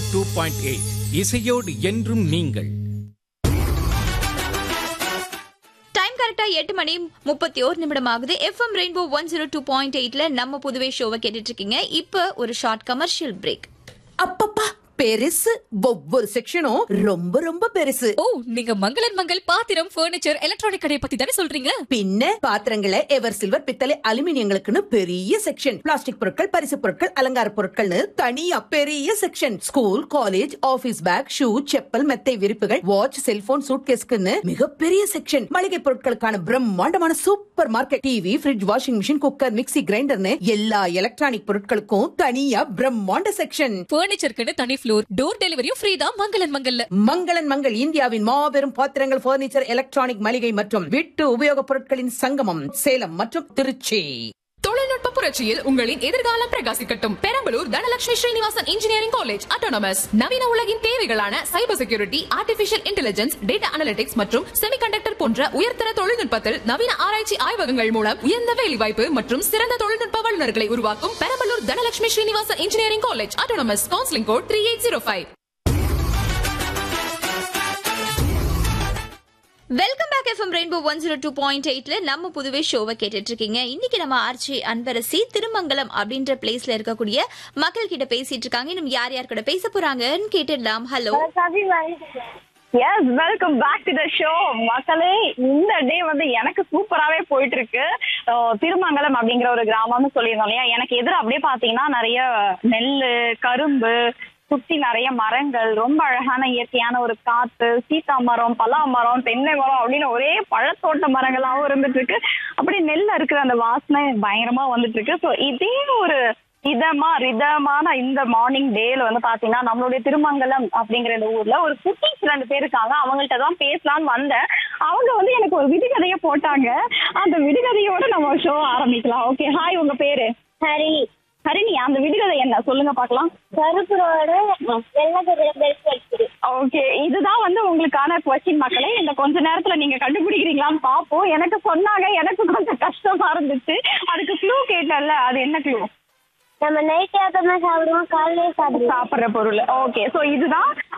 two point eight இசையோடு என்றும் நீங்கள் டைம் கரெக்டா எட்டு மணி முப்பத்தி ஓரு நிமிடம் ஆகுது F M rainbow one zero two point எயிட்ல நம்ம புதுவை ஷோவை கேட்டுட்டு இருக்கீங்க இப்ப ஒரு ஷார்ட் கமர்ஷியல் பிரேக் அப்பப்பா பெருசு ஒவ்வொரு செக்ஷனும் ரொம்ப ரொம்ப பெருசு ஓ நீங்க மங்களன் மங்கள் பாத்திரம் ஃபர்னிச்சர் எலக்ட்ரானிக் கடையை பத்தி தானே சொல்றீங்க பின்ன பாத்திரங்களை எவர் சில்வர் பித்தளை அலுமினியங்களுக்குன்னு பெரிய செக்ஷன் பிளாஸ்டிக் பொருட்கள் பரிசு பொருட்கள் அலங்கார பொருட்கள்னு தனியா பெரிய section school college office bag shoe chappal மெத்தை விரிப்புகள் வாட்ச் செல்போன் சூட்கேஸ்க்குன்னு மிகப்பெரிய செக்ஷன் மளிகை பொருட்களுக்கான பிரம்மாண்டமான super market TV fridge washing machine cooker mixie கிரைண்டர்னு எல்லா எலக்ட்ரானிக் பொருட்களுக்கும் தனியா பிரம்மாண்ட செக்ஷன் ஃபர்னிச்சருக்குன்னு தனி ஃப்ளோர் டோர் டெலிவரியும் ஃப்ரீ தான் மங்களன் மங்கல்ல மங்களன் மங்கள் இந்தியாவின் மாபெரும் பாத்திரங்கள் பர்னிச்சர் எலக்ட்ரானிக் மளிகை மற்றும் வீட்டு உபயோகப் பொருட்களின் சங்கமம் சேலம் மற்றும் திருச்சி தொழில்நுட்ப புரட்சியில் உங்களின் எதிர்காலம் பிரகாசிக்கட்டும் Perambalur Dhanalakshmi Srinivasan engineering college autonomous நவீன உலகின் தேவைகளான cyber security artificial intelligence data analytics மற்றும் செமிகண்டக்டர் போன்ற உயர்தர தொழில்நுட்பத்தில் நவீன ஆராய்ச்சி ஆய்வகங்கள் மூலம் உயர்ந்த வேலைவாய்ப்பு மற்றும் சிறந்த தொழில்நுட்ப வல்லுநர்களை உருவாக்கும் Perambalur Dhanalakshmi Srinivasan engineering college autonomous counselling code three eight zero five welcome back F M rainbow one zero two point எயிட்ல நம்ம புதுவை ஷோவை கேட்டுட்டு இருக்கீங்க இன்னைக்கு நம்ம ஆர்ச்சி அன்பரசி திருமங்கலம் அப்படின்ற பிளேஸ்ல இருக்கக்கூடிய மக்கள் கிட்ட பேசிட்டு இருக்காங்க இன்னும் யார் யார் கூட பேச போறாங்கன்னு கேட்டுடலாம் hello yes welcome back to the show மக்களே இந்த டே வந்து எனக்கு சூப்பராகவே போயிட்டு இருக்கு அஹ் திருமங்கலம் அப்படிங்கிற ஒரு கிராமம்னு சொல்லியிருந்தோம் இல்லையா எனக்கு எதிர அப்படியே பார்த்தீங்கன்னா நிறைய நெல் கரும்பு சுத்தி நிறைய மரங்கள் ரொம்ப அழகான இயற்கையான ஒரு காத்து சீத்தா மரம் பலா மரம் தென்னை மரம் அப்படின்னு ஒரே பழத்தோட்ட மரங்களாகவும் இருந்துட்டு இருக்கு அப்படியே நெல்ல இருக்கிற அந்த வாசனை பயங்கரமா வந்துட்டு இருக்கு ஸோ இதே ஒரு இதமா ரிதமான இந்த மார்னிங் டேல வந்து பாத்தீங்கன்னா நம்மளுடைய திருமங்கலம் அப்படிங்கிற இந்த ஊர்ல ஒரு குட்டீஸ் ரெண்டு பேர் இருக்காங்க அவங்கள்ட்ட தான் பேசலாம்னு வந்தேன் அவங்க வந்து எனக்கு ஒரு விடுகதைய போட்டாங்க அந்த விடுகதையோட நம்ம ஷோ ஆரம்பிக்கலாம் ஓகே ஹாய் உங்க பேரு ஹரிணி ஹரிணி அந்த விடுகதை என்ன சொல்லுங்க பார்க்கலாம் கருப்புரோட வெள்ளக்கதிர பெல்ட் அடிக்குது ஓகே இதுதான் வந்து உங்களுக்கான கொஸ்டின் மக்களே இந்த கொஞ்ச நேரத்துல நீங்க கண்டுபிடிக்கிறீங்களான்னு பாப்போம் எனக்கு சொன்னாங்க எனக்கு கொஞ்சம் கஷ்டமா இருந்துச்சு அதுக்கு க்ளூ கேட்டல அது என்ன க்ளூ நம்ம நைட் ஆட்டமா சாப்பிடுவோம் காலையில சாப்பிடுவோம் சாப்பிடுற பொருள் ஓகே சோ இதுதான்